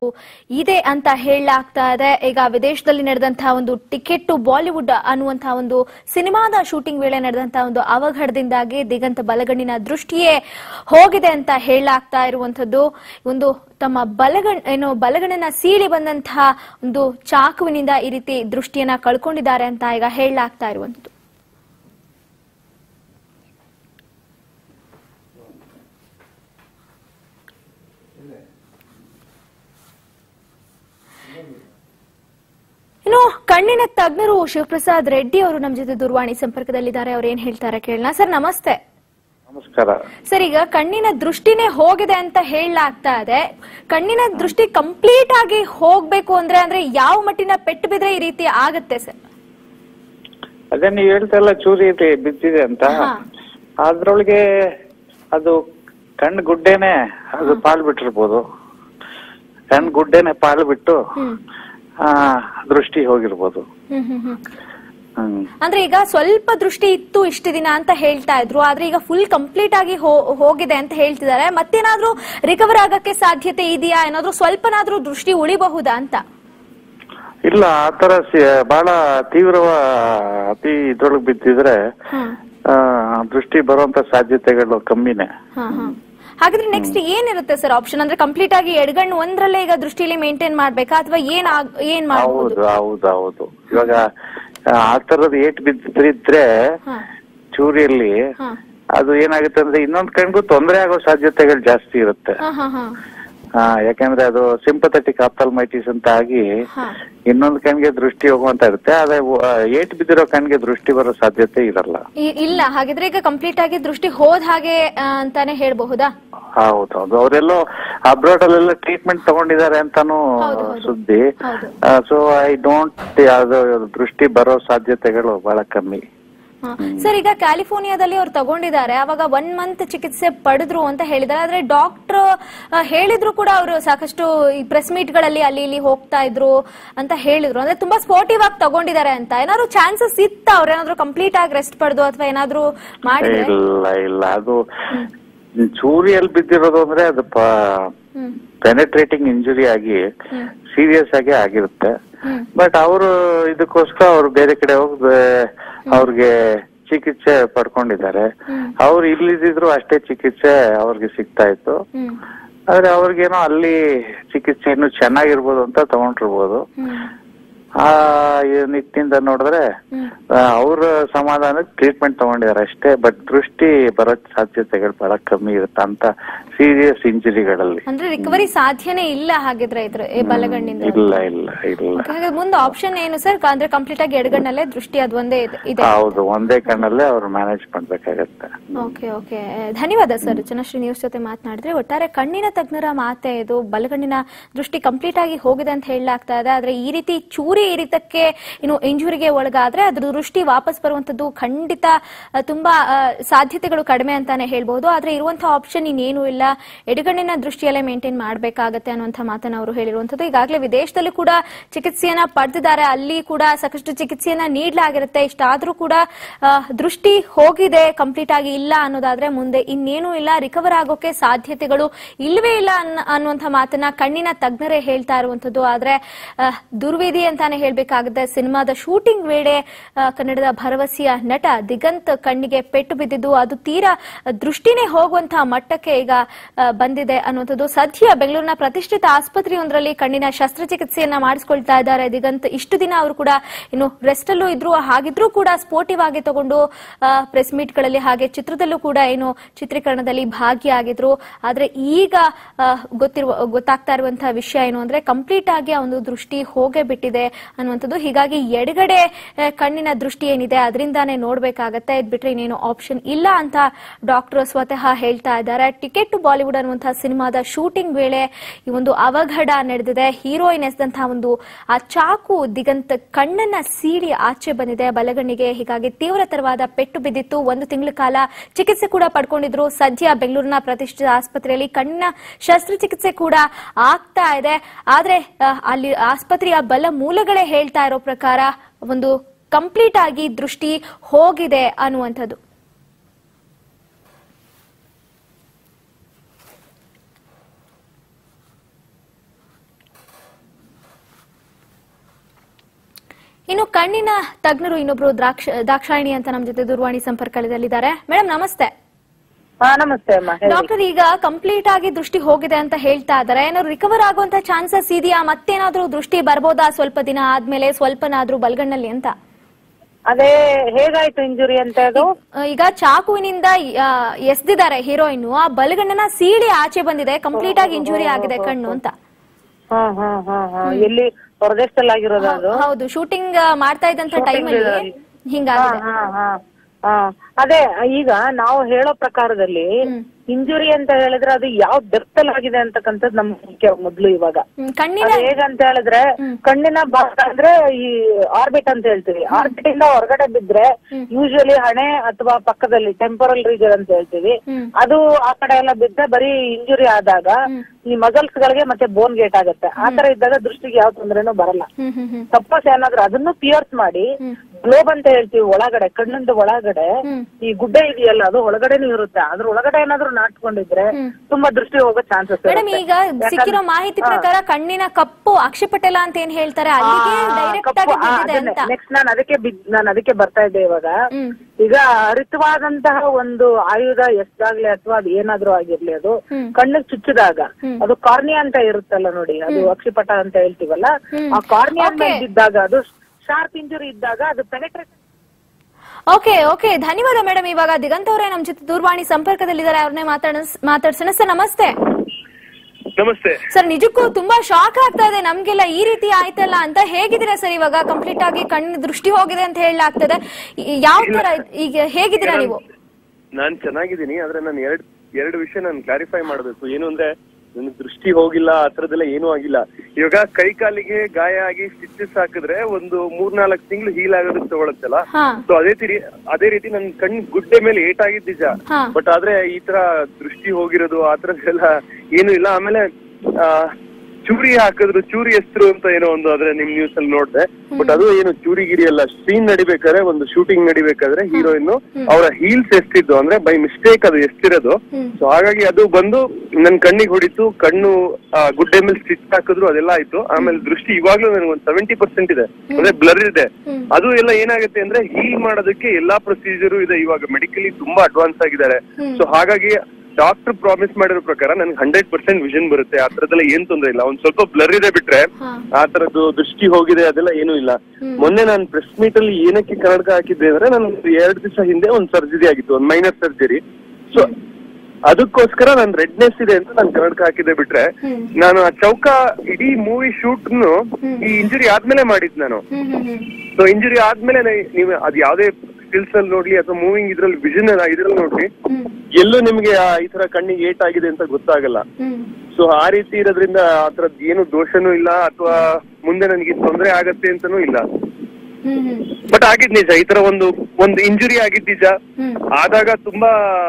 ಇದೆ ಅಂತ ಹೇಳಲಾಗ್ತಾ ಇದೆ ಈಗ ವಿದೇಶದಲ್ಲಿ ನಡೆದಂತಹ ಒಂದು ಟಿಕೆಟ್ ಟು ಬಾಲಿವುಡ್ ಅನ್ನುವಂತಹ ಒಂದು ಸಿನಿಮಾದ ಶೂಟಿಂಗ್ ವೇಳೆ ನಡೆದಂತಹ ಒಂದು ಅವಘಡದಿಂದಾಗಿ ದಿಗಂತ ಬಲಗಣ್ಣಿನ ದೃಷ್ಟಿಯೇ ಹೋಗಿದೆ ಅಂತ ಹೇಳಲಾಗ್ತಾ ಇರುವಂತದ್ದು ಒಂದು ತಮ್ಮ ಬಲಗಣ್ ಏನು ಬಲಗಣ್ಣನ ಸೀಳಿ ಬಂದಂತಹ ಒಂದು ಚಾಕುವಿನಿಂದ ಈ ರೀತಿ ದೃಷ್ಟಿಯನ್ನ ಕಳ್ಕೊಂಡಿದ್ದಾರೆ ಅಂತ ಈಗ ಹೇಳಲಾಗ್ತಾ ಇರುವಂತದ್ದು ಇನ್ನು ಕಣ್ಣಿನ ತಜ್ಞರು ಶಿವಪ್ರಸಾದ್ ರೆಡ್ಡಿ ಅವರು ನಮ್ಮ ಜೊತೆ ದೂರವಾಣಿ ಸಂಪರ್ಕದಲ್ಲಿದ್ದಾರೆ ಅವ್ರು ಏನ್ ಹೇಳ್ತಾರೆ ಕೇಳೋಣ ಸರ್ ನಮಸ್ತೆ ನಮಸ್ಕಾರ ಸರ್ ಈಗ ಕಣ್ಣಿನ ದೃಷ್ಟಿನೇ ಹೋಗಿದೆ ಅಂತ ಹೇಳಲಾಗ್ತಾ ಇದೆ ಕಣ್ಣಿನ ದೃಷ್ಟಿ ಕಂಪ್ಲೀಟ್ ಆಗಿ ಹೋಗ್ಬೇಕು ಅಂದ್ರೆ ಅಂದ್ರೆ ಯಾವ ಮಟ್ಟಿನ ಪೆಟ್ಟು ಬಿದ್ರೆ ಈ ರೀತಿ ಆಗತ್ತೆ ಸರ್ ಅದೇ ನೀವು ಹೇಳ್ತಾ ಇಲ್ಲ ಚೂರಿ ಇದೆ ಬಿದ್ದಿದೆ ಅಂತ ಹಾ. ಅದ್ರೊಳಗೆ ಅದು ಕಣ್ಣು ಗುಡ್ಡೆನೆ ಅದು ಪಾಲ್ ಬಿಟ್ಟಿರ್ಬೋದು ಕಣ್ಣು ಗುಡ್ಡೆನೆ ಪಾಲ್ ಬಿಟ್ಟು ಹ್ಮ್ ಆ ದೃಷ್ಟಿ ಹೋಗಿರ್ಬೋದು ಹ್ಮ್ ಹ್ಮ್ ಹ್ಮ್ ಹ್ಮ್ ಅಂದ್ರೆ ಈಗ ಸ್ವಲ್ಪ ದೃಷ್ಟಿ ಇತ್ತು ಇಷ್ಟು ದಿನ ಅಂತ ಹೇಳ್ತಾ ಇದ್ರು ಆದ್ರೆ ಈಗ ಫುಲ್ ಕಂಪ್ಲೀಟ್ ಆಗಿ ಹೋ- ಹೋಗಿದೆ ಅಂತ ಹೇಳ್ತಿದ್ದಾರೆ ಮತ್ತೇನಾದ್ರೂ ರಿಕವರ್ ಆಗಕ್ಕೆ ಸಾಧ್ಯತೆ ಇದೆಯಾ ಏನಾದ್ರೂ ಸ್ವಲ್ಪನಾದ್ರೂ ದೃಷ್ಟಿ ಉಳಿಬಹುದಾ ಅಂತ ಇಲ್ಲ ಆತರ ಸಿ- ಬಹಳ ತೀವ್ರವ ಅತಿ ಇದ್ರೊಳಗೆ ಬಿದ್ದಿದ್ರೆ ಹ್ಮ್ ಆ, ದೃಷ್ಟಿ ಬರುವಂತ ಸಾಧ್ಯತೆಗಳು ಕಮ್ಮಿನೇ ಹಾ, ಹಾ. ಹಾಗಾದ್ರೆ ನೆಕ್ಸ್ಟ್ ಏನಿರುತ್ತೆ ಸರ್ ಆಪ್ಷನ್ ಅಂದ್ರೆ ಕಂಪ್ಲೀಟ್ ಆಗಿ ಎಡಗಣ್ಣು ಒಂದ್ರಲ್ಲೇ ಈಗ ದೃಷ್ಟಿಲಿ ಮೇಂಟೈನ್ ಮಾಡ್ಬೇಕಾ ಅಥವಾ ಏನ್ ಆಗ್- ಏನ್ ಮಾಡಬಹುದು ಹೌದು ಹೌದು ಹೌದು ಇವಾಗ ಆ ತರದ ಏಟ್ ಬಿದ್ದಿದ್ರೆ ಹಾ ಚೂರಿಯಲ್ಲಿ ಹಾ ಅದು ಏನಾಗುತ್ತೆ ಅಂದ್ರೆ ಇನ್ನೊಂದ್ ಕಣ್ಗೂ ತೊಂದರೆ ಆಗೋ ಸಾಧ್ಯತೆಗಳು ಜಾಸ್ತಿ ಇರುತ್ತೆ ಹಾ ಹಾ ಹಾ ಆ, ಯಾಕಂದ್ರೆ ಅದು ಸಿಂಪಥೆಟಿಕ್ ಆಪ್ತಲ್ಮೈಟಿಸ್ ಅಂತ ಆಗಿ ಹಾ ಇನ್ನೊಂದ್ ಕಣ್ಗೆ ದೃಷ್ಟಿ ಹೋಗುವಂತ ಇರುತ್ತೆ ಆದ್ರೆ ಆ, ಏಟ್ ಬಿದ್ದಿರೋ ಕಣ್ಗೆ ದೃಷ್ಟಿ ಬರೋ ಸಾಧ್ಯತೆ ಇರಲ್ಲ ಇ- ಇಲ್ಲ ಹಾಗಿದ್ರೆ ಈಗ ಕಂಪ್ಲೀಟ್ ಆಗಿ ದೃಷ್ಟಿ ಹೋದ್ ಹಾಗೆ ಆ, ಅಂತಾನೆ ಹೇಳ್ಬಹುದಾ ಹೌದು ಹೌದು ಅವರೆಲ್ಲೋ ಅಬ್ರಾಡ್ ಅಲ್ಲೆಲ್ಲ ಟ್ರೀಟ್ಮೆಂಟ್ ತಗೊಂಡಿದ್ದಾರೆ ಅಂತಾನು ಹೌದು, ಹೌದು. ಸುದ್ದಿ ಹೌದು ಸೊ ಐ ಡೋಂಟ್ ಅದು ದೃಷ್ಟಿ ಬರೋ ಸಾಧ್ಯತೆಗಳು ಬಹಳ ಕಮ್ಮಿ ಹಾ. ಸರ್ ಈಗ ಕ್ಯಾಲಿಫೋರ್ನಿಯಾದಲ್ಲಿ ಅವ್ರು ತಗೊಂಡಿದ್ದಾರೆ ಅವಾಗ ಒನ್ ಮಂತ್ ಚಿಕಿತ್ಸೆ ಪಡೆದ್ರು ಅಂತ ಹೇಳಿದ್ದಾರೆ ಆದ್ರೆ ಡಾಕ್ಟರ್ ಹೇಳಿದ್ರು ಕೂಡ ಅವರು ಸಾಕಷ್ಟು ಈ ಪ್ರೆಸ್ ಮೀಟ್ ಗಳಲ್ಲಿ ಅಲ್ಲಿ ಇಲ್ಲಿ ಹೋಗ್ತಾ ಇದ್ರು ಅಂತ ಹೇಳಿದ್ರು ಅಂದ್ರೆ ತುಂಬಾ ಸ್ಪೋರ್ಟಿವ್ ಆಗಿ ತಗೊಂಡಿದ್ದಾರೆ ಅಂತ ಏನಾದ್ರು ಚಾನ್ಸಸ್ ಇತ್ತ ಅವ್ರ ಏನಾದ್ರು ಕಂಪ್ಲೀಟ್ ಆಗಿ ರೆಸ್ಟ್ ಪಡೆದು ಅಥವಾ ಏನಾದ್ರು ಮಾಡಿದ್ರೆ ಇಲ್ಲ ಇಲ್ಲ ಅದು ಚೂರಿಯಲ್ಲಿ ಬಿದ್ದಿರೋದು ಅಂದ್ರೆ ಅದು ಹ್ಮ್ ಪೆನೆಟ್ರೇಟಿಂಗ್ ಇಂಜುರಿ ಆಗಿ ಹ್ಮ್ ಸೀರಿಯಸ್ ಆಗಿ ಆಗಿರುತ್ತೆ ಹ್ಮ್ ಬಟ್ ಅವರು ಇದಕ್ಕೋಸ್ಕರ ಅವ್ರು ಬೇರೆ ಕಡೆ ಹೋಗಿ ಬೇ- ಅವ್ರಿಗೆ ಚಿಕಿತ್ಸೆ ಪಡ್ಕೊಂಡಿದ್ದಾರೆ ಹ್ಮ್ ಅವ್ರು ಇಲ್ಲಿದ್ರು ಅಷ್ಟೇ ಚಿಕಿತ್ಸೆ ಅವ್ರಿಗೆ ಸಿಗ್ತಾ ಇತ್ತು ಹ್ಮ್ ಆದ್ರೆ ಅವ್ರಿಗೇನೋ ಅಲ್ಲಿ ಚಿಕಿತ್ಸೆ ಇನ್ನು ಚೆನ್ನಾಗಿರ್ಬೋದು ಅಂತ ತಗೊಂಡಿರ್ಬೋದು ಹ್ಮ್ ಆ ಈ ನಿಟ್ಟಿನಿಂದ ನೋಡಿದ್ರೆ ಹ್ಮ್ ಆ, ಅವ್ರ ಸಮಾಧಾನಕ್ಕೆ ಟ್ರೀಟ್ಮೆಂಟ್ ತಗೊಂಡಿದ್ದಾರೆ ಅಷ್ಟೇ ಬಟ್ ದೃಷ್ಟಿ ಬರೋ ಸಾಧ್ಯತೆಗಳು ಬಹಳ ಕಮ್ಮಿ ಇರುತ್ತೆ ಅಂತ ಸೀರಿಯಸ್ ಇಂಜುರಿಗಳಲ್ಲಿ ಅಂದ್ರೆ ರಿಕವರಿ ಸಾಧ್ಯನೇ ಇಲ್ಲ ಹಾಗಿದ್ರೆ ಇದ್ರ ಈ ಬಲಗಣ್ಣಿಂದ ಇಲ್ಲ ಇಲ್ಲ ಇಲ್ಲ ಹಾಗಾದ್ರೆ ಮುಂದೆ ಆಪ್ಷನ್ ಏನು ಸರ್ ಅಂದ್ರೆ ಕಂಪ್ಲೀಟ್ ಆಗಿ ಎಡಗಣ್ಣಲ್ಲೇ ದೃಷ್ಟಿ ಅದು ಒಂದೇ ಇದೆ- ಇದೆ ಹೌದು ಒಂದೇ ಕಣ್ಣಲ್ಲೇ ಅವ್ರು ಮ್ಯಾನೇಜ್ ಮಾಡ್ಬೇಕಾಗತ್ತೆ ಓಕೆ ಓಕೆ ಧನ್ಯವಾದ ಸರ್ ಜನಶ್ರೀ ನ್ಯೂಸ್ ಜೊತೆ ಮಾತನಾಡಿದ್ರೆ ಒಟ್ಟಾರೆ ಕಣ್ಣಿನ ತಜ್ಞರ ಮಾತೆ ಇದು ಬಲಗಣ್ಣಿನ ದೃಷ್ಟಿ ಕಂಪ್ಲೀಟ್ ಆಗಿ ಹೋಗಿದೆ ಅಂತ ಹೇಳಲಾಗ್ತಾ ಇದೆ ಆದ್ರೆ ಈ ರೀತಿ ಚೂರಿ ಇರಿತಕ್ಕೆ ಇನ್ನು ಇಂಜುರಿಗೆ ಒಳಗಾದ್ರೆ ಅದ್ರ ದೃಷ್ಟಿ ವಾಪಸ್ ಬರುವಂತದ್ದು ಖಂಡಿತ ಆ, ತುಂಬಾ ಆ, ಸಾಧ್ಯತೆಗಳು ಕಡಿಮೆ ಅಂತಾನೆ ಹೇಳ್ಬಹುದು ಆದ್ರೆ ಇರುವಂತಹ ಆಪ್ಷನ್ ಇನ್ನೇನು ಇಲ್ಲ ಎಡಗಣ್ಣಿನ ದೃಷ್ಟಿಯಲ್ಲೇ ಮೇಂಟೈನ್ ಮಾಡಬೇಕಾಗತ್ತೆ ಅನ್ನುವಂಥ ಮಾತನ್ನ ಅವರು ಹೇಳಿರುವಂತದ್ದು ಈಗಾಗಲೇ ವಿದೇಶದಲ್ಲಿ ಕೂಡ ಚಿಕಿತ್ಸೆಯನ್ನ ಪಡೆದಿದ್ದಾರೆ ಅಲ್ಲಿ ಕೂಡ ಸಾಕಷ್ಟು ಚಿಕಿತ್ಸೆಯನ್ನ ನೀಡಲಾಗಿರುತ್ತೆ ಇಷ್ಟಾದ್ರೂ ಕೂಡ ಆ, ದೃಷ್ಟಿ ಹೋಗಿದೆ ಕಂಪ್ಲೀಟ್ ಆಗಿ ಇಲ್ಲ ಅನ್ನೋದಾದ್ರೆ ಮುಂದೆ ಇನ್ನೇನು ಇಲ್ಲ ರಿಕವರ್ ಆಗೋಕೆ ಸಾಧ್ಯತೆಗಳು ಇಲ್ವೇ ಇಲ್ಲ ಅನ್ನ- ಅನ್ನುವಂಥ ಮಾತನ್ನ ಕಣ್ಣಿನ ತಜ್ಞರೇ ಹೇಳ್ತಾ ಇರುವಂತದ್ದು ಆದ್ರೆ ಆ, ದುರ್ವಿಧಿ ಅಂತಾನೆ ಹೇಳ್ಬೇಕಾಗುತ್ತೆ ಸಿನಿಮಾದ ಶೂಟಿಂಗ್ ವೇಳೆ ಆ, ಕನ್ನಡದ ಭರವಸೆಯ ನಟ ದಿಗಂತ್ ಕಣ್ಣಿಗೆ ಪೆಟ್ಟು ಬಿದ್ದಿದ್ದು ಅದು ತೀರಾ ದೃಷ್ಟಿನೇ ಹೋಗುವಂತಹ ಮಟ್ಟಕ್ಕೆ ಈಗ ಆ, ಬಂದಿದೆ ಅನ್ನುವಂಥದ್ದು ಸದ್ಯ ಬೆಂಗಳೂರಿನ ಪ್ರತಿಷ್ಠಿತ ಆಸ್ಪತ್ರೆಯೊಂದರಲ್ಲಿ ಕಣ್ಣಿನ ಶಸ್ತ್ರಚಿಕಿತ್ಸೆಯನ್ನ ಮಾಡಿಸ್ಕೊಳ್ತಾ ಇದ್ದಾರೆ ದಿಗಂತ್ ಇಷ್ಟು ದಿನ ಅವರು ಕೂಡ ಇನ್ನು ರೆಸ್ಟ್ ಅಲ್ಲೂ ಇದ್ರು ಹಾಗಿದ್ರೂ ಕೂಡ ಸ್ಪೋರ್ಟಿವ್ ಆಗಿ ತಗೊಂಡು ಪ್ರೆಸ್ ಮೀಟ್ ಗಳಲ್ಲಿ ಹಾಗೆ ಚಿತ್ರದಲ್ಲೂ ಕೂಡ ಏನು ಚಿತ್ರೀಕರಣದಲ್ಲಿ ಭಾಗಿಯಾಗಿದ್ರು ಆದ್ರೆ ಈಗ ಆ, ಗೊತ್ತಿರುವ ಗೊತ್ತಾಗ್ತಾ ಇರುವಂತಹ ವಿಷಯ ಏನು ಅಂದ್ರೆ ಕಂಪ್ಲೀಟ್ ಆಗಿ ಆ ಒಂದು ದೃಷ್ಟಿ ಹೋಗೇ ಬಿಟ್ಟಿದೆ ಅನ್ನುವಂಥದ್ದು ಹೀಗಾಗಿ ಎಡಗಡೆ ಆ, ಕಣ್ಣಿನ ದೃಷ್ಟಿ ಏನಿದೆ ಅದರಿಂದಾನೇ ನೋಡ್ಬೇಕಾಗತ್ತೆ ಇದ್ ಬಿಟ್ರೆ ಇನ್ನೇನು ಆಪ್ಷನ್ ಇಲ್ಲ ಅಂತ ಡಾಕ್ಟರ್ ಸ್ವತಃ ಹೇಳ್ತಾ ಇದ್ದಾರೆ ಟಿಕೆಟ್ ಟು ಬಾಲಿವುಡ್ ಅನ್ನುವಂತಹ ಸಿನಿಮಾದ ಶೂಟಿಂಗ್ ವೇಳೆ ಈ ಒಂದು ಅವಘಡ ನಡೆದಿದೆ ಹೀರೋಯಿನ್ ಎಸೆದಂತಹ ಒಂದು ಆ ಚಾಕು ದಿಗಂತ್ ಕಣ್ಣನ್ನ ಸೀಳಿ ಆಚೆ ಬಂದಿದೆ ಬಲಗಣ್ಣಿಗೆ ಹೀಗಾಗಿ ತೀವ್ರತರವಾದ ಪೆಟ್ಟು ಬಿದ್ದಿತ್ತು ಒಂದು ತಿಂಗಳ ಕಾಲ ಚಿಕಿತ್ಸೆ ಕೂಡ ಪಡ್ಕೊಂಡಿದ್ರು ಸದ್ಯ ಬೆಂಗಳೂರಿನ ಪ್ರತಿಷ್ಠಿತ ಆಸ್ಪತ್ರೆಯಲ್ಲಿ ಕಣ್ಣಿನ ಶಸ್ತ್ರಚಿಕಿತ್ಸೆ ಕೂಡ ಆಗ್ತಾ ಇದೆ ಆದ್ರೆ ಆ, ಅಲ್ಲಿ ಆಸ್ಪತ್ರೆಯ ಬಲ ಮೂಲಗಳೇ ಹೇಳ್ತಾ ಇರೋ ಪ್ರಕಾರ ಒಂದು ಕಂಪ್ಲೀಟ್ ಆಗಿ ದೃಷ್ಟಿ ಹೋಗಿದೆ ಅನ್ನುವಂಥದ್ದು ಇನ್ನು ಕಣ್ಣಿನ ತಜ್ಞರು ಇನ್ನೊಬ್ರು ದ್ರಾಕ್ಷ ದಾಕ್ಷಾಯಿಣಿ ಅಂತ ನಮ್ಮ ಜೊತೆ ದೂರವಾಣಿ ಸಂಪರ್ಕದಲ್ಲಿದ್ದಾರೆ ಮೇಡಮ್ ನಮಸ್ತೆ ಹಾ ನಮಸ್ತೆ ಅಮ್ಮ ಹೇಳಿ. ಡಾಕ್ಟರ್ ಈಗ ಕಂಪ್ಲೀಟ್ ಆಗಿ ದೃಷ್ಟಿ ಹೋಗಿದೆ ಅಂತ ಹೇಳ್ತಾ ಇದಾರೆ ಏನಾದ್ರು ರಿಕವರ್ ಆಗುವಂತ ಚಾನ್ಸಸ್ ಇದೆಯಾ ಮತ್ತೇನಾದ್ರೂ ದೃಷ್ಟಿ ಬರ್ಬೋದಾ ಸ್ವಲ್ಪ ದಿನ ಆದ್ಮೇಲೆ ಸ್ವಲ್ಪನಾದ್ರೂ ಬಲ್ಗಣ್ಣಲ್ಲಿ ಅಂತ ಅದೇ ಹೇಗಾಯ್ತು ಇಂಜುರಿ ಅಂತ ಅದು ಆ, ಈಗ ಚಾಕುವಿನಿಂದ ಆ, ಎಸ್ದಿದ್ದಾರೆ ಹೀರೋಯಿನ್ ಆ ಬಲಗಣ್ಣನ ಸೀಳಿ ಆಚೆ ಬಂದಿದೆ ಕಂಪ್ಲೀಟ್ ಆಗಿ ಇಂಜುರಿ ಆಗಿದೆ ಕಣ್ಣು ಅಂತ ಹಾ ಹಾ ಹಾ ಹಾ ಎಲ್ಲಿ ಹೊರದೇಶದಲ್ಲಿ ಆಗಿರೋದು ಅದು ಹೌದು ಶೂಟಿಂಗ್ ಮಾಡ್ತಾ ಇದ್ದಂತ ಟೈಮ್ ಅಲ್ಲಿ ಹಾ ಹಿಂಗಾಗಿದೆ ಹಾ ಹಾ ಹಾ ಅದೇ ಈಗ ನಾವು ಹೇಳೋ ಪ್ರಕಾರದಲ್ಲಿ ಇಂಜುರಿ ಅಂತ ಹೇಳಿದ್ರೆ ಅದು ಯಾವ ಡೆಪ್ತ್ ಅಲ್ಲಿ ಆಗಿದೆ ಅಂತಕ್ಕಂಥದ್ದು ನಮ್ ಮುಖ್ಯ ಮೊದ್ಲು ಇವಾಗ ಹ್ಮ್, ಕಣ್ಣಿನ ಅದು ಹೇಗಂತ ಹೇಳಿದ್ರೆ ಕಣ್ಣಿನ ಭಾಗ ಅಂದ್ರೆ ಈ ಆರ್ಬಿಟ್ ಅಂತ ಹೇಳ್ತೀವಿ ಆರ್ಬಿಟ್ ಇಂದ ಹೊರಗಡೆ ಬಿದ್ರೆ ಯೂಶಲಿ ಹಣೆ ಅಥವಾ ಪಕ್ಕದಲ್ಲಿ ಟೆಂಪರಲ್ ರೀಜನ್ ಅಂತ ಹೇಳ್ತೀವಿ ಹ್ಮ್. ಅದು ಆ ಕಡೆ ಎಲ್ಲ ಬಿದ್ದರೆ ಬರೀ ಇಂಜುರಿ ಆದಾಗ ಈ ಮಸಲ್ಸ್ ಗಳಿಗೆ ಮತ್ತೆ ಬೋನ್ ಗೇಟ್ ಆಗುತ್ತೆ ಆ ತರ ಇದ್ದಾಗ ದೃಷ್ಟಿಗೆ ಯಾವ ತೊಂದರೆನೂ ಬರಲ್ಲ ಹ್ಮ್ ಹ್ಮ್ ಹ್ಮ್ ಸಪೋಸ್ ಏನಾದ್ರೂ ಅದನ್ನು ಪಿಯರ್ಸ್ ಮಾಡಿ ಗ್ಲೋಬ್ ಅಂತ ಹೇಳ್ತೀವಿ ಒಳಗಡೆ ಕಣ್ಣಿಂದ ಒಳಗಡೆ ಈ ಗುಡ್ಡೆ ಇದೆಯಲ್ಲ ಅದು ಒಳಗಡೆನೂ ಇರುತ್ತೆ ಅದ್ರ ಒಳಗಡೆ ಏನಾದ್ರೂ ನಾಟ್ಕೊಂಡಿದ್ರೆ ತುಂಬಾ ದೃಷ್ಟಿ ಹೋಗೋ ಚಾನ್ಸಸ್ ಮೇಡಮ್ ಈಗ ಸಿಕ್ಕಿರೋ ಮಾಹಿತಿ ಪ್ರಕಾರ ಕಣ್ಣಿನ ಕಪ್ಪು ಅಕ್ಷಿಪಟಲ ಅಂತ ಏನ್ ಹೇಳ್ತಾರೆ ಅಲ್ಲಿಗೆ ಡೈರೆಕ್ಟ್ ಆಗಿ ಬಿದ್ದಿದೆ ಅಂತ ನೆಕ್ಸ್ಟ್ ನಾನು ಅದಕ್ಕೆ ಬಿದ್ ನಾನು ಅದಕ್ಕೆ ಬರ್ತಾ ಇದ್ದೆ ಇವಾಗ ಹ್ಮ್ ಈಗ ಹರಿತವಾದಂತಹ ಒಂದು ಆಯುಧ ಎಷ್ಟಾಗ್ಲಿ ಅಥವಾ ಅದು ಏನಾದ್ರೂ ಆಗಿರ್ಲಿ ಅದು ಹ್ಮ್. ಕಣ್ಣಿಗೆ ಚುಚ್ಚಿದಾಗ ಅದು ಕಾರ್ನಿಯಾ ಅಂತ ಇರುತ್ತಲ್ಲ ನೋಡಿ ಅದು ಅಕ್ಷಿಪಟ ಅಂತ ಹೇಳ್ತೀವಲ್ಲ ಆ ಕಾರ್ನಿಯಾ ಮೇಲೆ ಬಿದ್ದಾಗ ಅದು ಶಾರ್ಪ್ ಇಂಜುರಿ ಇದ್ದಾಗ ಅದು ಪೆನೆಟ್ರೇಟ್ ಓಕೆ ಓಕೆ ಧನ್ಯವಾದ ಮೇಡಮ್ ಇವಾಗ ದಿಗಂತ್ ಅವರೇ ನಮ್ ಜೊತೆ ದೂರವಾಣಿ ಸಂಪರ್ಕದಲ್ಲಿದ್ದಾರೆ ಅವ್ರನ್ನೇ ಮಾತಾಡ ಮಾತಾಡ್ಸೋಣ ಸರ್ ನಮಸ್ತೆ ನಮಸ್ತೆ ಸರ್ ನಿಜಕ್ಕೂ ತುಂಬಾ ಶಾಕ್ ಆಗ್ತಾ ಇದೆ ನಮ್ಗೆಲ್ಲ ಈ ರೀತಿ ಆಯ್ತಲ್ಲ ಅಂತ ಹೇಗಿದ್ದೀರಾ ಸರ್ ಇವಾಗ ಕಂಪ್ಲೀಟ್ ಆಗಿ ಕಣ್ಣು ದೃಷ್ಟಿ ಹೋಗಿದೆ ಅಂತ ಹೇಳಲಾಗ್ತದೆ ಯಾವ ತರ ಈಗ ಹೇಗಿದ್ದೀರಾ ನೀವು ನಾನ್ ಚೆನ್ನಾಗಿದ್ದೀನಿ ಆದ್ರೆ ನಾನು ಎರಡ್ ಎರಡು ವಿಷಯ ನಾನು ಕ್ಲಾರಿಫೈ ಮಾಡಬೇಕು ಏನು ಅಂದ್ರೆ ನನ್ ದೃಷ್ಟಿ ಹೋಗಿಲ್ಲ ಆ ಥರದ್ದೆಲ್ಲ ಏನೂ ಆಗಿಲ್ಲ ಇವಾಗ ಕೈ ಕಾಲಿಗೆ ಗಾಯ ಆಗಿ ಸ್ಟಿಚಸ್ ಹಾಕಿದ್ರೆ ಒಂದು ಮೂರ್ನಾಲ್ಕು ತಿಂಗಳು ಹೀಲ್ ಆಗೋದಕ್ಕೆ ತಗೊಳತ್ತಲ್ಲ ಹಾ ಸೊ ಅದೇ ತೀರಿ ಅದೇ ರೀತಿ ನನ್ ಕಣ್ ಗುಡ್ಡೆ ಮೇಲೆ ಏಟ್ ಆಗಿದ್ ನಿಜ ಹಾ. ಬಟ್ ಆದ್ರೆ ಈ ತರ ದೃಷ್ಟಿ ಹೋಗಿರೋದು ಆ ಥರದ್ದೆಲ್ಲ ಏನು ಇಲ್ಲ ಆಮೇಲೆ ಆ ಚೂರಿ ಹಾಕಿದ್ರು ಚೂರಿ ಹೆಸರು ಅಂತ ಏನೋ ಒಂದು ಆದ್ರೆ ನಿಮ್ ನ್ಯೂಸ್ ಅಲ್ಲಿ ನೋಡ್ದೆ ಬಟ್ ಅದು ಏನು ಚೂರಿ ಗಿರಿ ಅಲ್ಲ ಸೀನ್ ನಡಿಬೇಕಾದ್ರೆ ಒಂದು ಶೂಟಿಂಗ್ ನಡಿಬೇಕಾದ್ರೆ ಹೀರೋಯಿನ್ ಅವರ ಹೀಲ್ಸ್ ಎಷ್ಟಿದ್ದು ಅಂದ್ರೆ ಬೈ ಮಿಸ್ಟೇಕ್ ಅದು ಎಷ್ಟಿರೋದು ಸೊ ಹಾಗಾಗಿ ಅದು ಬಂದು ನನ್ ಕಣ್ಣಿಗೆ ಹೊಡಿತು ಕಣ್ಣು ಆ, ಗುಡ್ಡೆ ಮೇಲೆ ಸ್ಟಿಚ್ ಹಾಕಿದ್ರು ಅದೆಲ್ಲ ಆಯ್ತು ಆಮೇಲೆ ದೃಷ್ಟಿ ಇವಾಗ್ಲೂ ನನಗೆ ಒಂದು ಸೆವೆಂಟಿ ಪರ್ಸೆಂಟ್ ಇದೆ ಅಂದ್ರೆ ಬ್ಲರ್ ಇದೆ ಅದು ಎಲ್ಲ ಏನಾಗುತ್ತೆ ಅಂದ್ರೆ ಹೀಲ್ ಮಾಡೋದಕ್ಕೆ ಎಲ್ಲಾ ಪ್ರೊಸೀಜರು ಇದೆ ಇವಾಗ ಮೆಡಿಕಲಿ ತುಂಬಾ ಅಡ್ವಾನ್ಸ್ ಆಗಿದ್ದಾರೆ ಸೊ ಹಾಗಾಗಿ ಡಾಕ್ಟರ್ ಪ್ರಾಮಿಸ್ ಮಾಡಿರೋ ಪ್ರಕಾರ ನನ್ಗೆ ಹಂಡ್ರೆಡ್ ಪರ್ಸೆಂಟ್ ವಿಷನ್ ಬರುತ್ತೆ ಆ ತರದೆಲ್ಲ ಏನ್ ತೊಂದ್ರೆ ಇಲ್ಲ ಒಂದ್ ಸ್ವಲ್ಪ ಬ್ಲರ್ ಇದೆ ಬಿಟ್ರೆ ಆ ತರದ್ದು ದೃಷ್ಟಿ ಹೋಗಿದೆ ಅದೆಲ್ಲ ಏನೂ ಇಲ್ಲ ಮೊನ್ನೆ ನಾನು ಪ್ರೆಸ್ ಮೀಟ್ ಅಲ್ಲಿ ಏನಕ್ಕೆ ಕನ್ನಡಕ ಹಾಕಿದ್ದೆ ಅಂದ್ರೆ ನನ್ ಎರಡು ದಿವಸ ಹಿಂದೆ ಒಂದ್ ಸರ್ಜರಿ ಆಗಿತ್ತು ಒಂದ್ ಮೈನರ್ ಸರ್ಜರಿ ಸೊ ಅದಕ್ಕೋಸ್ಕರ ನನ್ ರೆಡ್ನೆಸ್ ಇದೆ ಅಂತ ನಾನು ಕನ್ನಡಕ ಹಾಕಿದ್ದೆ ಬಿಟ್ರೆ ನಾನು ಆ ಚೌಕ ಇಡೀ ಮೂವಿ ಶೂಟ್ ಈ ಇಂಜುರಿ ಆದ್ಮೇಲೆ ಮಾಡಿದ್ ನಾನು ಹ್ಮ್ ಹ್ಮ್ ಹ್ಮ್ ಸೊ ಇಂಜುರಿ ಆದ್ಮೇಲೆ ನೆ- ನೀವು ಅದ್ ಯಾವ್ದೇ ಸ್ಟಿಲ್ಸ್ ಅಲ್ಲಿ ನೋಡ್ಲಿ ಅಥವಾ ಮೂವಿಂಗ್ ಇದ್ರಲ್ಲಿ ವಿಷನ್ ಇದ್ರಲ್ಲಿ ನೋಡ್ಲಿ ಎಲ್ಲೂ ನಿಮ್ಗೆ ಆ ಈ ತರ ಕಣ್ಣಿಗೆ ಏಟ್ ಆಗಿದೆ ಅಂತ ಗೊತ್ತಾಗಲ್ಲ ಹ್ಮ್ ಸೊ ಆ ರೀತಿ ಇರೋದ್ರಿಂದ ಆ ತರದ್ ಏನು ದೋಷನೂ ಇಲ್ಲ ಅಥವಾ ಮುಂದೆ ನನಗೆ ತೊಂದರೆ ಆಗತ್ತೆ ಅಂತಾನೂ ಇಲ್ಲ ಹ್ಮ್ ಹ್ಮ್ ಬಟ್ ಆಗಿದ್ ನಿಜ ಈ ತರ ಒಂದು ಒಂದು ಇಂಜುರಿ ಆಗಿದ್ ನಿಜ ಹ್ಮ್ ಆದಾಗ ತುಂಬಾ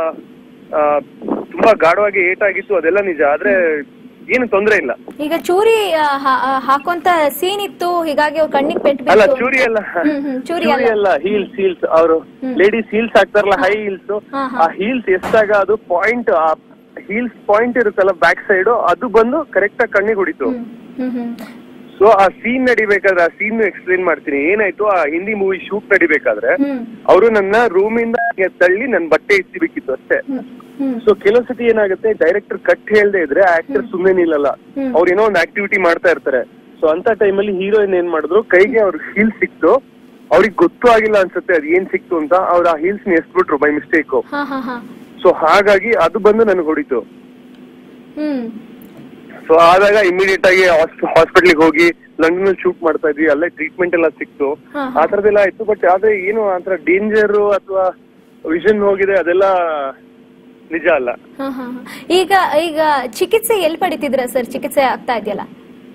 ಆ, ತುಂಬಾ ಗಾಢವಾಗಿ ಏಟ್ ಆಗಿತ್ತು ಅದೆಲ್ಲ ನಿಜ ಆದ್ರೆ ಏನು ತೊಂದರೆ ಇಲ್ಲ ಈಗ ಚೂರಿ ಆ, ಹಾ- ಆ, ಹಾಕುವಂತ ಸೀನ್ ಇತ್ತು ಹೀಗಾಗಿ ಅವ್ರ ಕಣ್ಣಿಗೆ ಪೆಟ್ಟು ಅಲ್ಲ ಬಿತ್ತು ಚೂರಿ ಅಲ್ಲ ಹ್ಮ್ ಹ್ಮ್ ಚೂರಿ ಚೂರಿ ಅಲ್ಲ ಅಲ್ಲ ಹೀಲ್ಸ್ ಹೀಲ್ಸ್ ಅವರು ಲೇಡೀಸ್ ಹೀಲ್ಸ್ ಹಾಕ್ತಾರಲ್ಲ ಹೈ ಹೀಲ್ಸ್ ಹಾ, ಹಾ. ಆ ಹೀಲ್ಸ್ ಎಷ್ಟಾಗ ಅದು ಪಾಯಿಂಟ್ ಆ ಹೀಲ್ಸ್ ಪಾಯಿಂಟ್ ಇರುತ್ತಲ್ಲ ಬ್ಯಾಕ್ ಸೈಡ್ ಅದು ಬಂದು ಕರೆಕ್ಟ್ ಆಗಿ ಕಣ್ಣಿಗೆ ಹೊಡಿತು ಹ್ಮ್ ಹ್ಮ್ ಸೊ ಆ ಸೀನ್ ನಡಿಬೇಕಾದ್ರೆ ಆ ಸೀನ್ ಎಕ್ಸ್ಪ್ಲೇನ್ ಮಾಡ್ತೀನಿ ಏನಾಯ್ತು ಆ ಹಿಂದಿ ಮೂವಿ ಶೂಟ್ ನಡಿಬೇಕಾದ್ರೆ ಹ್ಮ್ ಅವರು ನನ್ನ ರೂಮಿಂದ ತಳ್ಳಿ ನನ್ ಬಟ್ಟೆ ಎತ್ತಿಬೇಕಿತ್ತು ಅಷ್ಟೇ ಹ್ಮ್ ಸೊ ಕೆಲವು ಸತಿ ಏನಾಗುತ್ತೆ ಡೈರೆಕ್ಟರ್ ಕಟ್ ಹೇಳ್ದೆ ಇದ್ರೆ ಆಕ್ಟರ್ ಸುಮ್ಮನೆ ನಿಲ್ಲಲ್ಲ ಅವ್ರು ಏನೋ ಒಂದು ಆಕ್ಟಿವಿಟಿ ಮಾಡ್ತಾ ಇರ್ತಾರೆ ಸೊ ಅಂತ ಟೈಮಲ್ಲಿ ಹೀರೋಯಿನ್ ಏನ್ ಮಾಡಿದ್ರು ಕೈಗೆ ಅವ್ರ ಹೀಲ್ ಸಿಕ್ತು ಅವ್ರಿಗೆ ಗೊತ್ತೂ ಆಗಿಲ್ಲ ಅನ್ಸುತ್ತೆ ಅದ್ ಏನ್ ಸಿಕ್ತು ಅಂತ ಅವ್ರ ಆ ಹೀಲ್ಸ್ ನ ಎಸ್ಬಿಟ್ರು ಬೈ ಮಿಸ್ಟೇಕ್ ಹಾ ಹಾ ಹಾ ಸೊ ಹಾಗಾಗಿ ಅದು ಬಂದು ನನಗೆ ಹೊಡಿತು ಹ್ಮ್ ಸೊ ಆದಾಗ ಇಮಿಡಿಯೇಟ್ ಆಗಿ ಹಾಸ್ಪಿಟ್ಲಿಗೆ ಹೋಗಿ ಲಂಡನ್ ಅಲ್ಲಿ ಶೂಟ್ ಮಾಡ್ತಾ ಇದ್ವಿ ಅಲ್ಲೇ ಟ್ರೀಟ್ಮೆಂಟ್ ಎಲ್ಲ ಸಿಕ್ತು ಹಾ, ಆ ತರದೆಲ್ಲ ಆಯ್ತು ಬಟ್ ಆದ್ರೆ ಏನು ಆತರ ಡೇಂಜರ್ ಅಥವಾ ವಿಷನ್ ಹೋಗಿದೆ ಅದೆಲ್ಲ ನಿಜ ಅಲ್ಲ ಹಾ, ಹಾ, ಹಾ. ಈಗ ಈಗ ಚಿಕಿತ್ಸೆ ಎಲ್ಲಿ ಪಡಿತಿದ್ರ ಸರ್ ಚಿಕಿತ್ಸೆ ಆಗ್ತಾ ಇದೆಯಲ್ಲ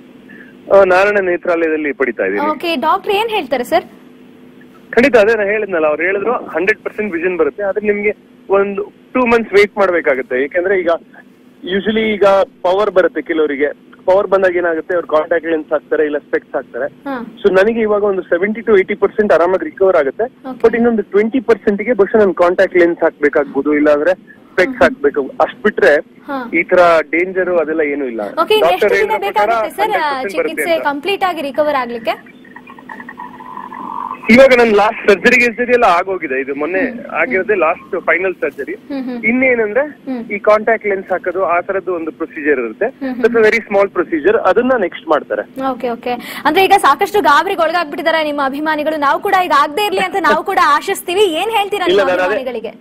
ಆ, ನಾರಾಯಣ ನೇತ್ರಾಲಯದಲ್ಲಿ ಪಡಿತಾ ಇದೀನಿ ಓಕೆ ಡಾಕ್ಟರ್ ಏನ್ ಹೇಳ್ತಾರೆ ಸರ್ ಖಂಡಿತ ಅದೇ ನಾನು ಹೇಳಿದ್ನಲ್ಲ ಅವ್ರು ಹೇಳಿದ್ರು ಹಂಡ್ರೆಡ್ ಪರ್ಸೆಂಟ್ ವಿಷನ್ ಬರುತ್ತೆ ಆದ್ರೆ ನಿಮ್ಗೆ ಒಂದು ಟೂ ಮಂತ್ಸ್ ವೇಟ್ ಮಾಡ್ಬೇಕಾಗುತ್ತೆ ಯಾಕಂದ್ರೆ ಈಗ ಯೂಶಲಿ ಈಗ ಪವರ್ ಬರುತ್ತೆ ಕೆಲವರಿಗೆ ಪವರ್ ಬಂದಾಗ ಏನಾಗುತ್ತೆ ಅವ್ರು ಕಾಂಟ್ಯಾಕ್ಟ್ ಲೆನ್ಸ್ ಹಾಕ್ತಾರೆ ಇಲ್ಲ ಸ್ಪೆಕ್ಸ್ ಹಾಕ್ತಾರೆ ಹಾ ಸೊ ನನಗೆ ಇವಾಗ ಒಂದು ಸೆವೆಂಟಿ ಟು ಏಯ್ಟಿ ಪರ್ಸೆಂಟ್ ಆರಾಮಾಗಿ ರಿಕವರ್ ಆಗುತ್ತೆ Okay. ಬಟ್ ಇನ್ನೊಂದು ಟ್ವೆಂಟಿ ಪರ್ಸೆಂಟ್ ಗೆ ಬಹುಶಃ ನಾನು ಕಾಂಟ್ಯಾಕ್ಟ್ ಲೆನ್ಸ್ ಹಾಕ್ಬೇಕಾಗ್ಬೋದು ಇಲ್ಲಾಂದ್ರೆ ಸ್ಪೆಕ್ಸ್ ಹಾಕ್ಬೇಕು ಅಷ್ಟ್ ಬಿಟ್ರೆ ಹಾ ಈ ತರ ಡೇಂಜರ್ ಅದೆಲ್ಲ ಏನೂ ಇಲ್ಲ ಓಕೆ ಎಷ್ಟು Doctor ದಿನ ಹೇಳಿರೋ ಪ್ರಕಾರ ಬೇಕಾಗುತ್ತೆ ಸರ್ 100% ಬರುತ್ತೆ ಚಿಕಿತ್ಸೆ ಅಂತ. ಕಂಪ್ಲೀಟ್ ಆಗಿ ರಿಕವರ್ ಆಗ್ಲಿಕ್ಕೆ ಇವಾಗ ನನ್ ಲಾಸ್ಟ್ ಸರ್ಜರಿ ಗಿರ್ಜರಿ ಎಲ್ಲ ಆಗೋಗಿದೆ ಇದು ಮೊನ್ನೆ ಆಗಿರೋದೇ ಲಾಸ್ಟ್ ಫೈನಲ್ ಸರ್ಜರಿ ಇನ್ನೇನಂದ್ರೆ ಈ ಕಾಂಟ್ಯಾಕ್ಟ್ ಲೆನ್ಸ್ ಹಾಕೋದು ಆ ತರದ್ದು ಒಂದು ಪ್ರೊಸೀಜರ್ ಇರುತ್ತೆ ದಟ್ಸ್ ವೆರಿ ಸ್ಮಾಲ್ ಪ್ರೊಸೀಜರ್ ಅದನ್ನ ನೆಕ್ಸ್ಟ್ ಮಾಡ್ತಾರೆ ಓಕೆ ಓಕೆ ಅಂದ್ರೆ ಈಗ ಸಾಕಷ್ಟು ಗಾಬರಿಗೆ ಒಳಗಾಗ್ಬಿಟ್ಟಿದ್ದಾರೆ ನಿಮ್ಮ ಅಭಿಮಾನಿಗಳು ನಾವು ಕೂಡ ಈಗ ಆಗದೆ ಇರ್ಲಿ ಅಂತ ನಾವು ಕೂಡ ಆಶಿಸ್ತೀವಿ ಏನ್ ಹೇಳ್ತೀರಾ ಇಲ್ಲ, ನಿಮ್ಮ ನಾನು ಅದೇ- ಅಭಿಮಾನಿಗಳಿಗೆ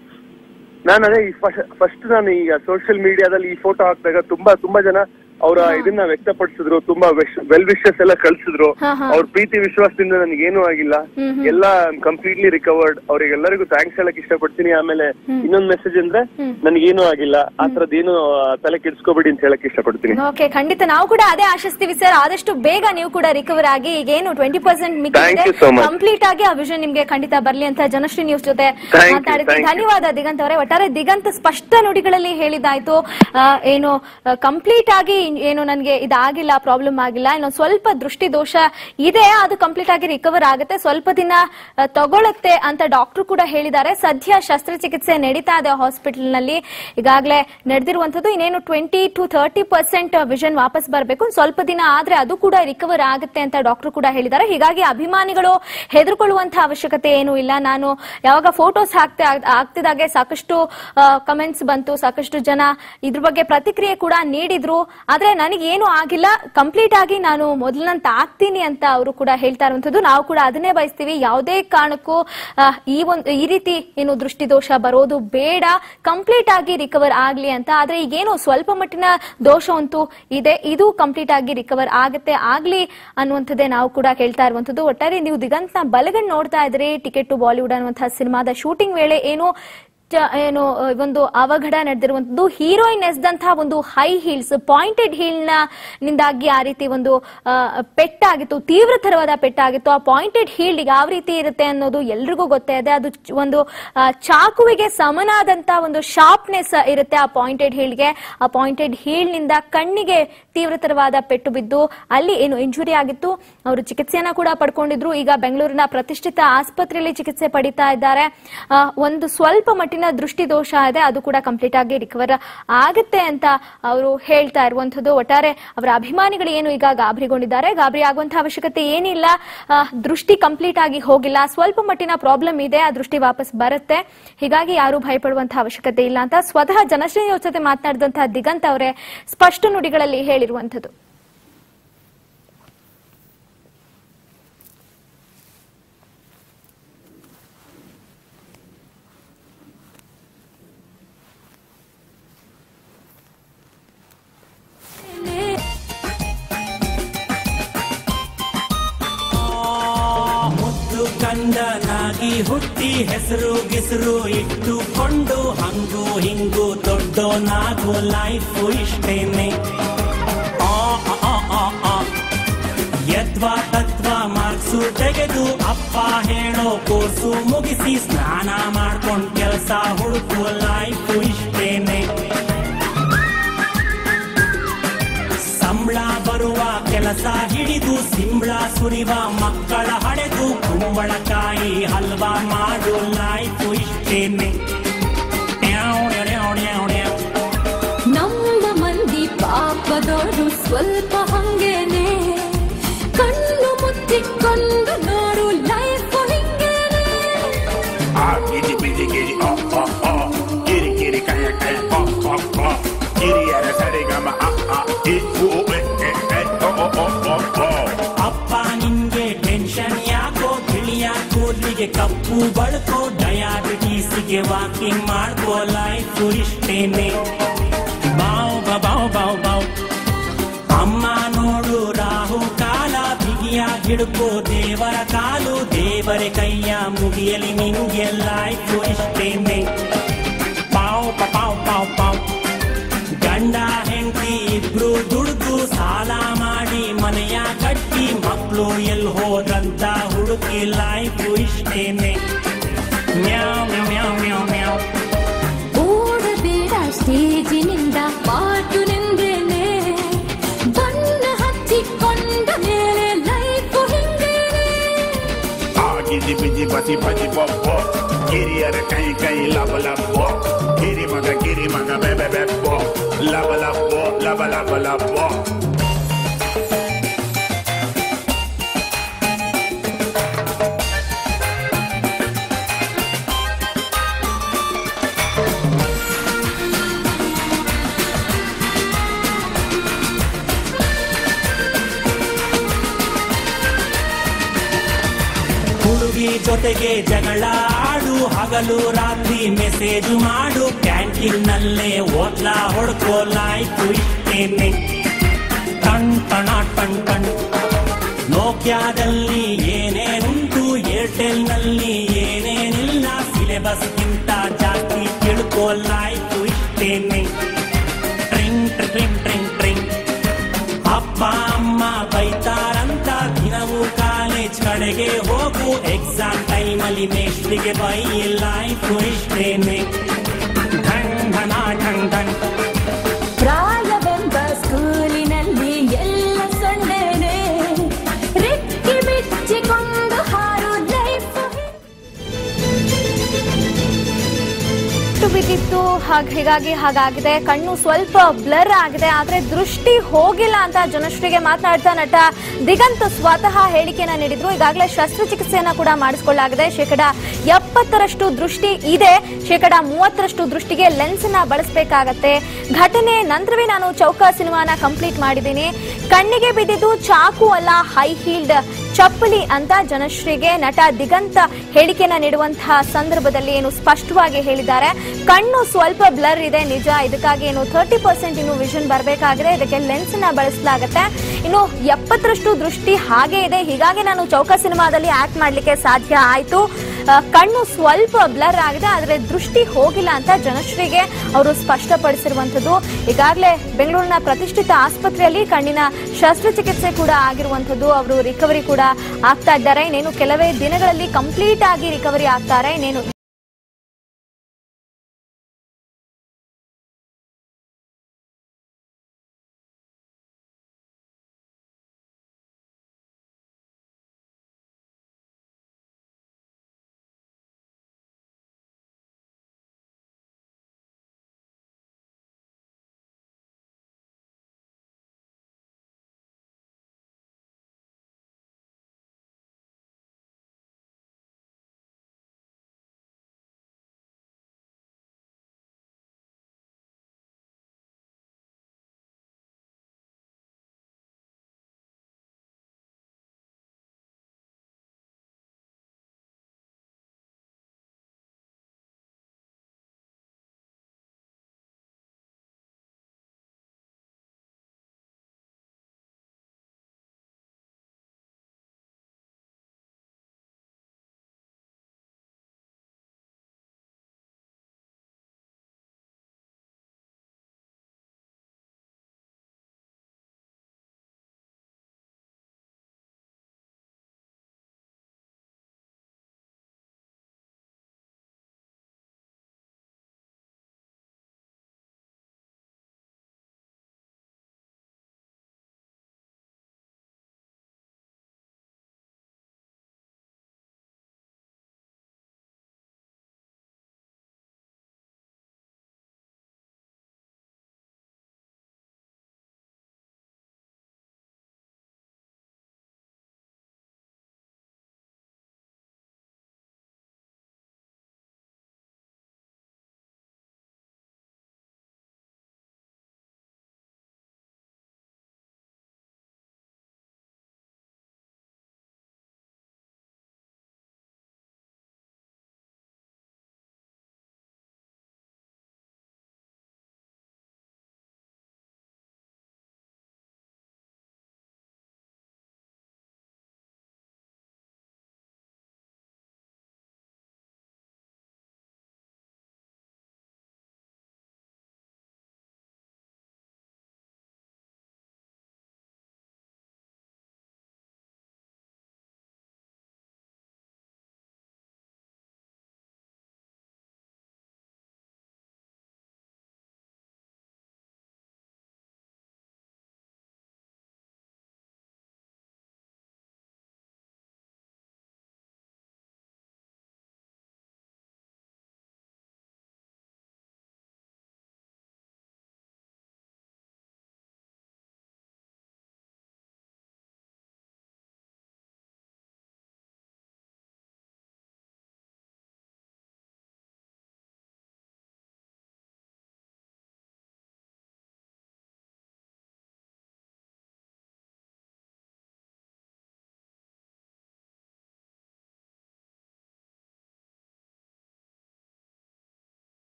ನಾನು ಅದೇ ಫಸ್ಟ್ ನಾನು ಈಗ ಸೋಷಿಯಲ್ ಮೀಡಿಯಾದಲ್ಲಿ ಈ ಫೋಟೋ ಹಾಕಿದಾಗ ತುಂಬಾ ತುಂಬಾ ಜನ ಅವರ ಇದನ್ನ ವ್ಯಕ್ತಪಡಿಸಿದ್ರು ತುಂಬಾ ವೆಲ್ ವಿಶಸ್ ಎಲ್ಲ ಕಳ್ಸಿದ್ರು ಹಾ, ಹಾ. ಅವ್ರ ಪ್ರೀತಿ ವಿಶ್ವಾಸದಿಂದ ನನಗೆ ಏನೂ ಆಗಿಲ್ಲ ಎಲ್ಲ ಕಂಪ್ಲೀಟ್ಲಿ ರಿಕವರ್ಡ್ ಅವ್ರಿಗೆಲ್ಲರಿಗೂ ಥ್ಯಾಂಕ್ಸ್ ಹೇಳಕ್ ಇಷ್ಟಪಡ್ತೀನಿ ಆಮೇಲೆ ಇನ್ನೊಂದ್ ಮೆಸೇಜ್ ಅಂದ್ರೆ ನನಗೇನು ಆಗಿಲ್ಲ ಆ ತರದ್ದೇನು ತಲೆ ಕೆಡ್ಸ್ಕೋಬೇಡಿ ಅಂತ ಹೇಳಕ್ ಇಷ್ಟಪಡ್ತೀನಿ ಓಕೆ ಖಂಡಿತ ನಾವು ಕೂಡ ಅದೇ ಆಶಿಸ್ತೀವಿ ಸರ್ ಆದಷ್ಟು ಬೇಗ ನೀವು ಕೂಡ ರಿಕವರ್ ಆಗಿ ಈಗ ಏನು twenty percent Thank you so much. Complete ಆಗಿ ಆ ವಿಷನ್ ನಿಮ್ಗೆ ಖಂಡಿತ ಬರ್ಲಿ ಅಂತ ಜನಶ್ರೀ ನ್ಯೂಸ್ ಜೊತೆ Thank you, ಮಾತಾಡಿದ್ವಿ thank you. ಧನ್ಯವಾದ ದಿಗಂತ್ ಅವರೇ ಒಟ್ಟಾರೆ ದಿಗಂತ್ ಸ್ಪಷ್ಟ ನುಡಿಗಳಲ್ಲಿ ಹೇಳಿದಾಯ್ತು ಆ, ಏನು ಕಂಪ್ಲೀಟ್ ಆಗಿ ಏನು ನನಗೆ ಇದಾಗಿಲ್ಲ ಪ್ರಾಬ್ಲಮ್ ಆಗಿಲ್ಲ ಇನ್ನೊಂದು ಸ್ವಲ್ಪ ದೃಷ್ಟಿ ದೋಷ ಇದೆ ಅದು ಕಂಪ್ಲೀಟ್ ಆಗಿ ರಿಕವರ್ ಆಗುತ್ತೆ ಸ್ವಲ್ಪ ದಿನ ಆ, ತಗೊಳುತ್ತೆ ಅಂತ ಡಾಕ್ಟರ್ ಕೂಡ ಹೇಳಿದ್ದಾರೆ ಸದ್ಯ ಶಸ್ತ್ರಚಿಕಿತ್ಸೆ ನಡೀತಾ ಇದೆ ಹಾಸ್ಪಿಟಲ್ ನಲ್ಲಿ ಈಗಾಗಲೇ ನಡೆದಿರುವಂತದ್ದು ಇನ್ನೇನು twenty to thirty percent vision ವಾಪಸ್ ಬರಬೇಕು ಸ್ವಲ್ಪ ದಿನ ಆದ್ರೆ ಅದು ಕೂಡ ರಿಕವರ್ ಆಗುತ್ತೆ ಅಂತ ಡಾಕ್ಟರ್ ಕೂಡ ಹೇಳಿದ್ದಾರೆ ಹೀಗಾಗಿ ಅಭಿಮಾನಿಗಳು ಹೆದರ್ಕೊಳ್ಳುವಂತಹ ಅವಶ್ಯಕತೆ ಏನೂ ಇಲ್ಲ ನಾನು ಯಾವಾಗ ಫೋಟೋಸ್ ಹಾಕ್ತೆ ಆಗ್ತಿದಾಗೆ ಸಾಕಷ್ಟು ಕಮೆಂಟ್ಸ್ ಬಂತು ಸಾಕಷ್ಟು ಜನ ಇದ್ರ ಬಗ್ಗೆ ಪ್ರತಿಕ್ರಿಯೆ ಕೂಡ ನೀಡಿದ್ರು ಆದ್ರೆ ನನಗೇನು ಆಗಿಲ್ಲ ಕಂಪ್ಲೀಟ್ ಆಗಿ ನಾನು ಮೊದಲಿನಂತ ಆಗ್ತೀನಿ ಅಂತ ಅವರು ಕೂಡ ಹೇಳ್ತಾ ಇರುವಂತದ್ದು ನಾವು ಕೂಡ ಅದನ್ನೇ ಬಯಸ್ತೀವಿ ಯಾವುದೇ ಕಾರಣಕ್ಕೂ ಆ, ಈ ಒಂದು ಈ ರೀತಿ ಏನು ದೃಷ್ಟಿದೋಷ ಬರೋದು ಬೇಡ ಕಂಪ್ಲೀಟ್ ಆಗಿ ರಿಕವರ್ ಆಗ್ಲಿ ಅಂತ ಆದ್ರೆ ಈಗೇನು ಸ್ವಲ್ಪ ಮಟ್ಟಿನ ದೋಷ ಅಂತೂ ಇದೆ ಇದು ಕಂಪ್ಲೀಟ್ ಆಗಿ ರಿಕವರ್ ಆಗುತ್ತೆ ಆಗ್ಲಿ ಅನ್ನುವಂಥದ್ದೇ ನಾವು ಕೂಡ ಕೇಳ್ತಾ ಇರುವಂತದ್ದು ಒಟ್ಟಾರೆ ನೀವು ದಿಗಂತ್ನ ಬಲಗಣ್ ನೋಡ್ತಾ ಇದ್ರಿ ಟಿಕೆಟ್ ಟು ಬಾಲಿವುಡ್ ಅನ್ನುವಂತಹ ಸಿನಿಮಾದ ಶೂಟಿಂಗ್ ವೇಳೆ ಏನು ಚ- ಏನು ಆ, ಒಂದು ಅವಘಡ ನಡೆದಿರುವಂತದ್ದು ಹೀರೋಯಿನ್ ಎಸ್ದಂತಹ ಒಂದು ಹೈ ಹೀಲ್ಸ್ ಪಾಯಿಂಟೆಡ್ ಹೀಲ್ ನ ನಿಂದಾಗಿ ಆ ರೀತಿ ಒಂದು ಆ, ಪೆಟ್ಟಾಗಿತ್ತು ತೀವ್ರತರವಾದ ಪೆಟ್ಟಾಗಿತ್ತು ಆ ಪಾಯಿಂಟೆಡ್ ಹೀಲ್ ಯಾವ ರೀತಿ ಇರುತ್ತೆ ಅನ್ನೋದು ಎಲ್ರಿಗೂ ಗೊತ್ತೇ ಇದೆ ಅದು ಚ- ಒಂದು ಆ, ಚಾಕುವಿಗೆ ಸಮನಾದಂತ ಒಂದು ಶಾರ್ಪ್ನೆಸ್ ಇರುತ್ತೆ ಆ ಪಾಯಿಂಟೆಡ್ ಹೀಲ್ಗೆ ಆ ಪಾಯಿಂಟೆಡ್ ಹೀಲ್ ನಿಂದ ಕಣ್ಣಿಗೆ ತೀವ್ರತರವಾದ ಪೆಟ್ಟು ಬಿದ್ದು ಅಲ್ಲಿ ಏನು ಇಂಜುರಿ ಆಗಿತ್ತು ಅವರು ಚಿಕಿತ್ಸೆಯನ್ನ ಕೂಡ ಪಡ್ಕೊಂಡಿದ್ರು ಈಗ ಬೆಂಗಳೂರಿನ ಪ್ರತಿಷ್ಠಿತ ಆಸ್ಪತ್ರೆಯಲ್ಲಿ ಚಿಕಿತ್ಸೆ ಪಡಿತಾ ಇದ್ದಾರೆ ಆ, ಒಂದು ಸ್ವಲ್ಪ ಮಟ್ಟಿನ ದೃಷ್ಟಿ ದೋಷ ಇದೆ ಅದು ಕೂಡ ಕಂಪ್ಲೀಟ್ ಆಗಿ ರಿಕವರ್ ಆಗುತ್ತೆ ಅಂತ ಅವರು ಹೇಳ್ತಾ ಇರುವಂತದ್ದು ಒಟ್ಟಾರೆ ಅವರ ಅಭಿಮಾನಿಗಳು ಏನು ಈಗ ಗಾಬರಿಗೊಂಡಿದ್ದಾರೆ ಗಾಬರಿ ಆಗುವಂತಹ ಅವಶ್ಯಕತೆ ಏನಿಲ್ಲ ಆ, ದೃಷ್ಟಿ ಕಂಪ್ಲೀಟ್ ಆಗಿ ಹೋಗಿಲ್ಲ ಸ್ವಲ್ಪ ಮಟ್ಟಿನ ಪ್ರಾಬ್ಲಮ್ ಇದೆ ಆ ದೃಷ್ಟಿ ವಾಪಸ್ ಬರುತ್ತೆ ಹೀಗಾಗಿ ಯಾರು ಭಯಪಡುವಂತಹ ಅವಶ್ಯಕತೆ ಇಲ್ಲ ಅಂತ ಸ್ವತಃ ಜನಶ್ರೀ ಅವ್ರ ಜೊತೆ ಮಾತನಾಡಿದಂತಹ ದಿಗಂತ್ ಅವರೇ ಸ್ಪಷ್ಟ ನುಡಿಗಳಲ್ಲಿ ಹೇಳಿರುವಂತದ್ದು ಮುದ್ದು ಕಂದನಾಗಿ ಹುಟ್ಟಿ ಹೆಸರು ಗಿಸರು ಇಟ್ಟುಕೊಂಡು ಹಂಗು ಹಿಂಗು ದೊಡ್ಡೋನಾಗು ಲೈಫು ಇಷ್ಟೇನೆ ಆ, ಆ, ಆ, ಆ, ಆ. ಯದ್ವಾ ತತ್ವ ಮಾರ್ಕ್ಸು ತೆಗೆದು ಅಪ್ಪ ಹೇಳೋ ಕೋರ್ಸು ಮುಗಿಸಿ ಸ್ನಾನ ಮಾಡ್ಕೊಂಡ್ ಕೆಲಸ ಹುಡುಕು ಲೈಫು ಇಷ್ಟೇನೆ ಸಂಬಳ ಬರುವ ಕೆಲಸ ಹಿಡಿದು ಸಿಂಬಳ ಸುರಿವ ಮಕ್ಕಳ ಹಡೆದು ಕುಂಬಳಕಾಯಿ ಹಲ್ವಾ ಮಾಡು ಲಾಯ್ತು ಇಷ್ಟೇನೆ ಡ್ಯಾವ್ ಡ್ಯಾವ್ ಡ್ಯಾವ್ ಡ್ಯಾವ್. ನಮ್ಮ ಮಂದಿ ಪಾಪದವರು ಸ್ವಲ್ಪ ಹಂಗೇನೆ ಕಣ್ಣು ಮುಚ್ಚಿಕೊಂಡು ನೋಡು ಲೈಫ್ ಹಿಂಗೇನೆ Ah, giddy biddy giddy oh oh oh. Giddy giddy kaya kaya oh oh oh. Giddy yada sari gama ah ah. Eh oh eh eh eh oh oh oh oh oh. ಅಪ್ಪ ನಿನ್ಗೆ tension ಯಾಕೋ ತಿಳಿಯ ಕೂದಲಿಗೆ ಕಪ್ಪು ಬಳ್ಕೋ ಡಯಾಬಿಟೀಸ್ಗೆ walking ಮಾಡ್ಕೋ life ಇಷ್ಟೇನೆ ಬಾವ್ ಬಾ ಬಾವ್ ಬಾವ್ ಬಾವ್ ಅಮ್ಮ ನೋಡು ರಾಹು ಕಾಲ ಬಿಗಿಯ ಹಿಡ್ಕೋ ದೇವರ ಕಾಲು ದೇವರ ಕೈಯ ಮುಗಿಯಲಿ ನಿನ್ಗೆ ಲೈಫ್ ಇಷ್ಟೇನೆ ಪಾವ್ ಪ ಪಾವ್ ಪಾವ್ ಪಾವ್ ಗಂಡ ಹೆಂಡತಿ ಇಬ್ರು ದುಡ್ದು ಸಾಲ ಮಾಡಿ ಮನೆಯ ಕಟ್ಟಿ ಮಕ್ಕಳು ಎಲ್ಲಿ ಹೋದಂತ ಹುಡುಕಿ ಲೈಫ್ ಇಷ್ಟೇನೆ ಮ್ಯಾವ್ ಮ್ಯಾವ್ ಮ್ಯಾವ್ ಮ್ಯಾವ್ ಓಡಬೇಡ ಸ್ಟೇಜಿನಿಂದ ಪಾಟು ನಿಂದೇನೆ ಬಣ್ಣ ಹಚ್ಚಿಕೊಂಡ ಮೇಲೆ ಲೈಫ್ ಹಿಂಗೇನೆ Ah, giddy biddy bati bati bop bop. Giddy yada kaya kaya lava lava bop. Giddy maga giddy maga bebe bebe bop. Lava lava bop lava lava lava bop. ಹುಡುಗಿ ಜೊತೆಗೆ ಜಗಳ ಆಡು ಹಗಲು ರಾತ್ರಿ ಮೆಸೇಜ್ ಮಾಡು ಕ್ಯಾಂಟೀನ್ ನಲ್ಲೇ ಓದ್ಲಾ ಹೊಡ್ಕೋ ಲಾಯ್ತು ಇಷ್ಟೇನೆ ಟಣ್ ಟಣ ಟಣ್ ಟಣ್ ನೋಕ್ಯಾದಲ್ಲಿ ಏನೇನುಂಟು Airtel ನಲ್ಲಿ ಏನೇನಿಲ್ಲ ಸಿಲೆಬಸ್ಗಿಂತ ಜಾಸ್ತಿ ತಿಳ್ಕೊಲಾಯ್ತು ಇಷ್ಟೇನೆ ಟ್ರಿಂಗ್ ಟ್ರಿಂಗ್ ಟ್ರಿಂಗ್ ಟ್ರಿಂಗ್ ಅಪ್ಪ ಅಮ್ಮ ಬೈತಾರಂತ ದಿನವೂ ಕಾಲೇಜ್ ಕಡೆಗೆ ಹೋಗು ಎಕ್ಸಾಮ್ ಟೈಮಲ್ಲಿ ಮೇಷ್ಟ್ರಿಗೆ ಬೈ ಲೈಫ್ ಇಷ್ಟೇನೆ ಢಣ್ ಢಣ ಢಣ್ ಢಣ್ ಪ್ರಾಯವೆಂಬ ಸ್ಕೂಲಿನಲ್ಲಿ ಎಲ್ಲ ಸೊನ್ನೆನೆ ರೆಕ್ಕೆ ಬಿಚ್ಚಿಕೊಂಡು ಹಾರು ಲೈಫ್ ಪೆಟ್ಟು ಬಿದ್ದಿತ್ತು ಹಾಗ್ ಹೀಗಾಗಿ ಹಾಗಾಗಿದೆ ಕಣ್ಣು ಸ್ವಲ್ಪ ಬ್ಲರ್ ಆಗಿದೆ ಆದ್ರೆ ದೃಷ್ಟಿ ಹೋಗಿಲ್ಲ ಅಂತ ಜನಶ್ರೀಗೆ ಮಾತನಾಡ್ತಾ ನಟ ದಿಗಂತ್ ಸ್ವತಃ ಹೇಳಿಕೆಯನ್ನ ನೀಡಿದ್ರು ಈಗಾಗಲೇ ಶಸ್ತ್ರಚಿಕಿತ್ಸೆಯನ್ನ ಕೂಡ ಮಾಡಿಸಿಕೊಳ್ಳಲಾಗಿದೆ ಶೇಕಡ ಎಪ್ಪತ್ತರಷ್ಟು ದೃಷ್ಟಿ ಇದೆ ಶೇಕಡ ಮೂವತ್ತರಷ್ಟು ದೃಷ್ಟಿಗೆ ಲೆನ್ಸ್ ನ ಬಳಸಬೇಕಾಗತ್ತೆ ಘಟನೆ ನಂತರವೇ ನಾನು ಚೌಕ ಸಿನಿಮಾನ ಕಂಪ್ಲೀಟ್ ಮಾಡಿದ್ದೀನಿ ಕಣ್ಣಿಗೆ ಬಿದ್ದಿದ್ದು ಚಾಕು ಅಲ್ಲ ಹೈ ಹೀಲ್ಡ್ ಚಪ್ಪಲಿ ಅಂತ ಜನಶ್ರೀಗೆ ನಟ ದಿಗಂತ ಹೇಳಿಕೆಯನ್ನ ನೀಡುವಂತಹ ಸಂದರ್ಭದಲ್ಲಿ ಏನು ಸ್ಪಷ್ಟವಾಗಿ ಹೇಳಿದ್ದಾರೆ ಕಣ್ಣು ಸ್ವಲ್ಪ ಬ್ಲರ್ ಇದೆ ನಿಜ ಇದಕ್ಕಾಗಿ ಏನು ತರ್ಟಿ ಪರ್ಸೆಂಟ್ ಇನ್ನು ವಿಷನ್ ಬರಬೇಕಾಗಿದೆ ಇದಕ್ಕೆ ಲೆನ್ಸ್ ನ ಬಳಸಲಾಗುತ್ತೆ ಇನ್ನು ಎಪ್ಪತ್ತರಷ್ಟು ದೃಷ್ಟಿ ಹಾಗೆ ಇದೆ ಹೀಗಾಗಿ ನಾನು ಚೌಕ ಸಿನಿಮಾದಲ್ಲಿ ಆಕ್ಟ್ ಮಾಡ್ಲಿಕ್ಕೆ ಸಾಧ್ಯ ಆಯ್ತು ಆ, ಕಣ್ಣು ಸ್ವಲ್ಪ ಬ್ಲರ್ ಆಗಿದೆ ಆದರೆ ದೃಷ್ಟಿ ಹೋಗಿಲ್ಲ ಅಂತ ಜನಶ್ರೀಗೆ ಅವರು ಸ್ಪಷ್ಟಪಡಿಸಿರುವಂತದ್ದು ಈಗಾಗಲೇ ಬೆಂಗಳೂರಿನ ಪ್ರತಿಷ್ಠಿತ ಆಸ್ಪತ್ರೆಯಲ್ಲಿ ಕಣ್ಣಿನ ಶಸ್ತ್ರಚಿಕಿತ್ಸೆ ಕೂಡ ಆಗಿರುವಂತದ್ದು ಅವರು ರಿಕವರಿ ಕೂಡ ಆಗ್ತಾ ಇದ್ದಾರೆ ಇನ್ನೇನು ಕೆಲವೇ ದಿನಗಳಲ್ಲಿ ಕಂಪ್ಲೀಟ್ ಆಗಿ ರಿಕವರಿ ಆಗ್ತಾರೆ ಇನ್ನೇನು